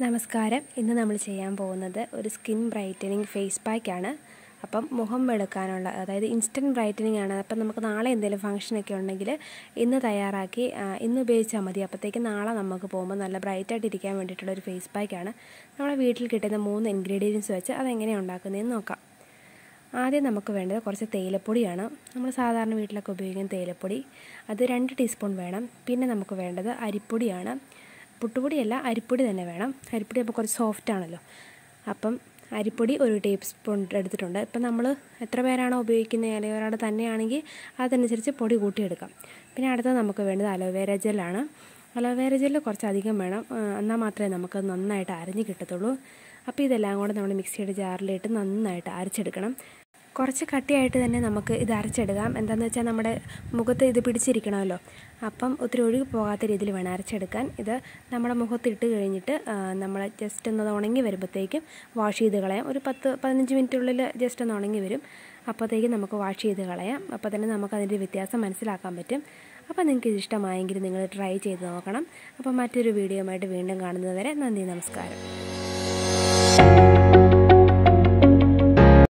നമസ്കാരം ഇന്ന് നമ്മൾ ചെയ്യാൻ പോകുന്നത് ഒരു സ്കിൻ ബ്രൈറ്റനിങ് ഫേസ് പാക്കാണ് അപ്പം മുഖം വെളുക്കാനുള്ള അതായത് ഇൻസ്റ്റൻറ്റ് ബ്രൈറ്റനിങ് ആണ് അപ്പം നമുക്ക് നാളെ എന്തെങ്കിലും ഫംഗ്ഷനൊക്കെ ഉണ്ടെങ്കിൽ ഇന്ന് തയ്യാറാക്കി ആ, ഇന്ന് ഉപയോഗിച്ചാൽ മതി അപ്പോഴത്തേക്ക് നാളെ നമുക്ക് പോകുമ്പോൾ നല്ല ബ്രൈറ്റായിട്ട് ഇരിക്കാൻ വേണ്ടിയിട്ടുള്ള ഒരു ഫേസ് പാക്കാണ് നമ്മുടെ വീട്ടിൽ കിട്ടുന്ന മൂന്ന് ഇൻഗ്രീഡിയൻസ് വെച്ച് അതെങ്ങനെയാണ് ഉണ്ടാക്കുന്നതെന്ന് നോക്കാം ആദ്യം നമുക്ക് വേണ്ടത് കുറച്ച് തേയിലപ്പൊടിയാണ് നമ്മൾ സാധാരണ വീട്ടിലൊക്കെ ഉപയോഗിക്കുന്ന തേയിലപ്പൊടി അത് രണ്ട് ടീസ്പൂൺ വേണം പിന്നെ നമുക്ക് വേണ്ടത് അരിപ്പൊടിയാണ് പുട്ടുപൊടിയല്ല അരിപ്പൊടി തന്നെ വേണം അരിപ്പൊടി അപ്പോൾ കുറച്ച് സോഫ്റ്റ് ആണല്ലോ അപ്പം അരിപ്പൊടി ഒരു ടേബിൾ സ്പൂൺ എടുത്തിട്ടുണ്ട് ഇപ്പം നമ്മൾ എത്ര പേരാണോ ഉപയോഗിക്കുന്നത് അല്ലെങ്കിൽ ഒരാൾ തന്നെയാണെങ്കിൽ അതനുസരിച്ച് പൊടി കൂട്ടിയെടുക്കാം പിന്നെ അടുത്തത് നമുക്ക് വേണ്ടത് അലോവേര ജെല്ലാണ് അലോവേര ജെല്ല് കുറച്ച് അധികം വേണം ആ, എന്നാൽ മാത്രമേ നമുക്ക് നന്നായിട്ട് അരഞ്ഞ് കിട്ടത്തുള്ളൂ അപ്പോൾ ഇതെല്ലാം കൂടെ നമ്മൾ മിക്സിയുടെ ജാറിലിട്ട് നന്നായിട്ട് അരച്ചെടുക്കണം കുറച്ച് കട്ടിയായിട്ട് തന്നെ നമുക്ക് ഇത് അരച്ചെടുക്കാം എന്താണെന്ന് വെച്ചാൽ നമ്മുടെ മുഖത്ത് ഇത് പിടിച്ചിരിക്കണമല്ലോ അപ്പം ഒത്തിരി ഒഴുകി പോകാത്ത രീതിയിൽ വേണം അരച്ചെടുക്കാൻ ഇത് നമ്മുടെ മുഖത്ത് ഇട്ട് കഴിഞ്ഞിട്ട് നമ്മൾ ജസ്റ്റ് ഒന്ന് ഉണങ്ങി വരുമ്പോഴത്തേക്കും വാഷ് ചെയ്ത് കളയാം ഒരു പത്ത് പതിനഞ്ച് മിനിറ്റിനുള്ളിൽ ജസ്റ്റ് ഒന്ന് ഉണങ്ങി വരും അപ്പോഴത്തേക്കും നമുക്ക് വാഷ് ചെയ്ത് കളയാം അപ്പോൾ തന്നെ നമുക്ക് അതിൻ്റെ വ്യത്യാസം മനസ്സിലാക്കാൻ പറ്റും അപ്പോൾ നിങ്ങൾക്ക് ഇത് ഇഷ്ടമായെങ്കിൽ നിങ്ങൾ ട്രൈ ചെയ്ത് നോക്കണം അപ്പോൾ മറ്റൊരു വീഡിയോയുമായിട്ട് വീണ്ടും കാണുന്നത് വരെ നന്ദി നമസ്കാരം